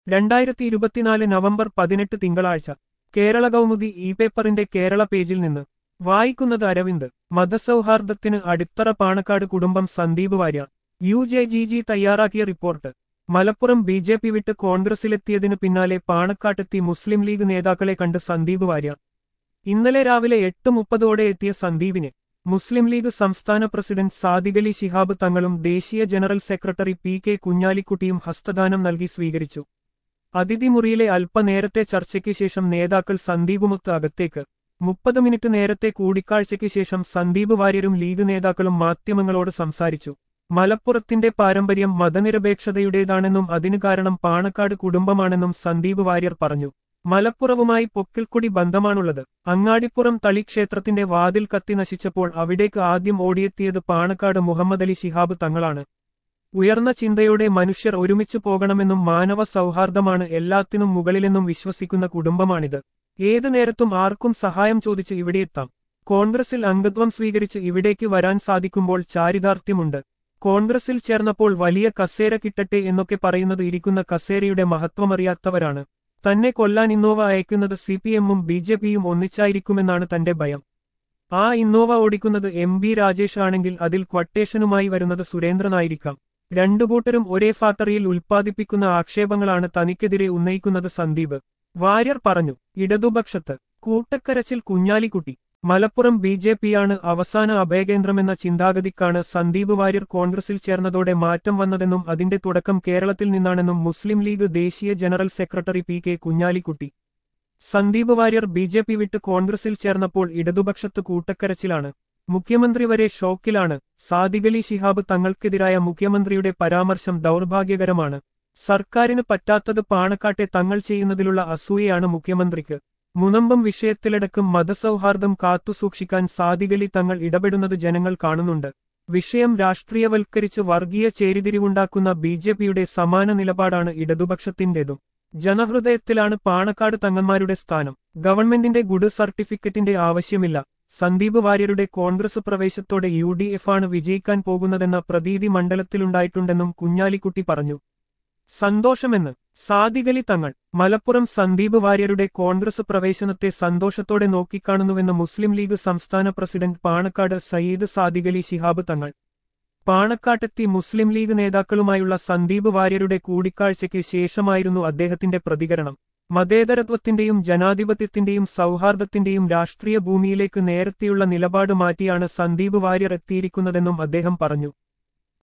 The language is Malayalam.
രണ്ടായിരത്തി ഇരുപത്തിനാല് നവംബർ പതിനെട്ട് തിങ്കളാഴ്ച കേരള കൗമുദി ഇ പേപ്പറിന്റെ കേരള പേജിൽ നിന്ന് വായിക്കുന്നത് അരവിന്ദ് മതസൗഹാർദ്ദത്തിന് അടിത്തറ പാണക്കാട് കുടുംബം Sandeep Warrier U J G G തയ്യാറാക്കിയ report Malappuram B J P വിട്ട് കോൺഗ്രസിലെത്തിയതിനു പിന്നാലെ പാണക്കാട്ടെത്തി മുസ്ലിം ലീഗ് നേതാക്കളെ കണ്ട് സന്ദീപ് വാര്യർ ഇന്നലെ രാവിലെ എട്ട് മുപ്പതോടെ എത്തിയ സന്ദീപിനെ മുസ്ലിം ലീഗ് സംസ്ഥാന പ്രസിഡന്റ് സാദിഖലി ശിഹാബ് തങ്ങളും ദേശീയ ജനറൽ സെക്രട്ടറി പി കെ കുഞ്ഞാലിക്കുട്ടിയും ഹസ്തദാനം നൽകി സ്വീകരിച്ചു അതിഥിമുറിയിലെ അല്പനേരത്തെ ചർച്ചയ്ക്ക് ശേഷം നേതാക്കൾ സന്ദീപുമൊത്ത് അകത്തേക്ക് മുപ്പത് മിനിറ്റ് നേരത്തെ കൂടിക്കാഴ്ചയ്ക്ക് ശേഷം സന്ദീപ് വാര്യരും ലീഗ് നേതാക്കളും മാധ്യമങ്ങളോട് സംസാരിച്ചു മലപ്പുറത്തിന്റെ പാരമ്പര്യം മതനിരപേക്ഷതയുടേതാണെന്നും അതിനു കാരണം പാണക്കാട് കുടുംബമാണെന്നും സന്ദീപ് വാര്യർ പറഞ്ഞു മലപ്പുറവുമായി പൊക്കിൾക്കുടി ബന്ധമാണുള്ളത് അങ്ങാടിപ്പുറം തളി ക്ഷേത്രത്തിന്റെ വാതിൽ കത്തി നശിച്ചപ്പോൾ അവിടേക്ക് ആദ്യം ഓടിയെത്തിയത് പാണക്കാട് മുഹമ്മദ് അലി ശിഹാബ് തങ്ങളാണ് ഉയർന്ന ചിന്തയോടെ മനുഷ്യർ ഒരുമിച്ച് പോകണമെന്നും മാനവ സൗഹാർദ്ദമാണ് എല്ലാത്തിനും മുകളിലെന്നും വിശ്വസിക്കുന്ന കുടുംബമാണിത് ഏതു നേരത്തും ആർക്കും സഹായം ചോദിച്ച് ഇവിടെയെത്താം കോൺഗ്രസിൽ അംഗത്വം സ്വീകരിച്ച് ഇവിടേക്ക് വരാൻ സാധിക്കുമ്പോൾ ചാരിതാർത്ഥ്യമുണ്ട് കോൺഗ്രസിൽ ചേർന്നപ്പോൾ വലിയ കസേര കിട്ടട്ടെ എന്നൊക്കെ പറയുന്നത് ഇരിക്കുന്ന കസേരയുടെ മഹത്വമറിയാത്തവരാണ് തന്നെ കൊല്ലാൻ ഇന്നോവ അയക്കുന്നത് സി പി എമ്മും ബി ജെ പിയും ഒന്നിച്ചായിരിക്കുമെന്നാണ് തന്റെ ഭയം ആ ഇന്നോവ ഓടിക്കുന്നത് എം ബി രാജേഷ് ആണെങ്കിൽ അതിൽ ക്വട്ടേഷനുമായി വരുന്നത് സുരേന്ദ്രനായിരിക്കാം രണ്ടു കൂട്ടരും ഒരേ ഫാക്ടറിയിൽ ഉൽപ്പാദിപ്പിക്കുന്ന ആക്ഷേപങ്ങളാണ് തനിക്കെതിരെ ഉന്നയിക്കുന്നത് സന്ദീപ് വാര്യർ പറഞ്ഞു ഇടതുപക്ഷത്ത് കൂട്ടക്കരച്ചിൽ കുഞ്ഞാലിക്കുട്ടി മലപ്പുറം ബി ജെ പിയാണ് അവസാന അഭയകേന്ദ്രമെന്ന ചിന്താഗതിക്കാണ് സന്ദീപ് വാര്യർ കോൺഗ്രസിൽ ചേർന്നതോടെ മാറ്റം വന്നതെന്നും അതിന്റെ തുടക്കം കേരളത്തിൽ നിന്നാണെന്നും മുസ്ലിം ലീഗ് ദേശീയ general secretary P K Kunhalikutty Sandeep Warrier B J P വിട്ട് കോൺഗ്രസിൽ ചേർന്നപ്പോൾ ഇടതുപക്ഷത്ത് കൂട്ടക്കരച്ചിലാണ് മുഖ്യമന്ത്രി വരെ ഷോക്കിലാണ് സാദിഖലി ശിഹാബ് തങ്ങൾക്കെതിരായ മുഖ്യമന്ത്രിയുടെ പരാമർശം ദൗർഭാഗ്യകരമാണ് സർക്കാരിന് പറ്റാത്തത് പാണക്കാട്ടെ തങ്ങൾ ചെയ്യുന്നതിലുള്ള അസൂയയാണ് മുഖ്യമന്ത്രിക്ക് മുനമ്പം വിഷയത്തിലടക്കം മതസൗഹാർദ്ദം കാത്തുസൂക്ഷിക്കാൻ സാദിഖലി തങ്ങൾ ഇടപെടുന്നത് ജനങ്ങൾ കാണുന്നുണ്ട് വിഷയം രാഷ്ട്രീയവൽക്കരിച്ച് വർഗീയ ചേരിതിരിവുണ്ടാക്കുന്ന ബി ജെ പിയുടെ സമാന നിലപാടാണ് ഇടതുപക്ഷത്തിന്റേതും ജനഹൃദയത്തിലാണ് പാണക്കാട് തങ്ങന്മാരുടെ സ്ഥാനം ഗവൺമെന്റിന്റെ ഗുഡ് സർട്ടിഫിക്കറ്റിന്റെ ആവശ്യമില്ല സന്ദീപ് വാര്യരുടെ കോൺഗ്രസ് പ്രവേശത്തോടെ യു ഡി എഫാണ് വിജയിക്കാൻ പോകുന്നതെന്ന പ്രതീതി മണ്ഡലത്തിലുണ്ടായിട്ടുണ്ടെന്നും കുഞ്ഞാലിക്കുട്ടി പറഞ്ഞു സന്തോഷമെന്ന് സാദിഖലി തങ്ങൾ മലപ്പുറം സന്ദീപ് വാര്യരുടെ കോൺഗ്രസ് പ്രവേശനത്തെ സന്തോഷത്തോടെ നോക്കിക്കാണുന്നുവെന്ന് മുസ്ലിം ലീഗ് സംസ്ഥാന പ്രസിഡന്റ് പാണക്കാട് സയ്യിദ് സാദിഖലി ശിഹാബ് തങ്ങൾ പാണക്കാട്ടെത്തി മുസ്ലിം ലീഗ് നേതാക്കളുമായുള്ള സന്ദീപ് വാര്യരുടെ കൂടിക്കാഴ്ചയ്ക്ക് ശേഷമായിരുന്നു അദ്ദേഹത്തിന്റെ പ്രതികരണം മതേതരത്വത്തിന്റെയും ജനാധിപത്യത്തിന്റെയും സൗഹാർദ്ദത്തിന്റെയും രാഷ്ട്രീയ ഭൂമിയിലേക്ക് നേരത്തെയുള്ള നിലപാട് മാറ്റിയാണ് സന്ദീപ് വാര്യർ എത്തിയിരിക്കുന്നതെന്നും അദ്ദേഹം പറഞ്ഞു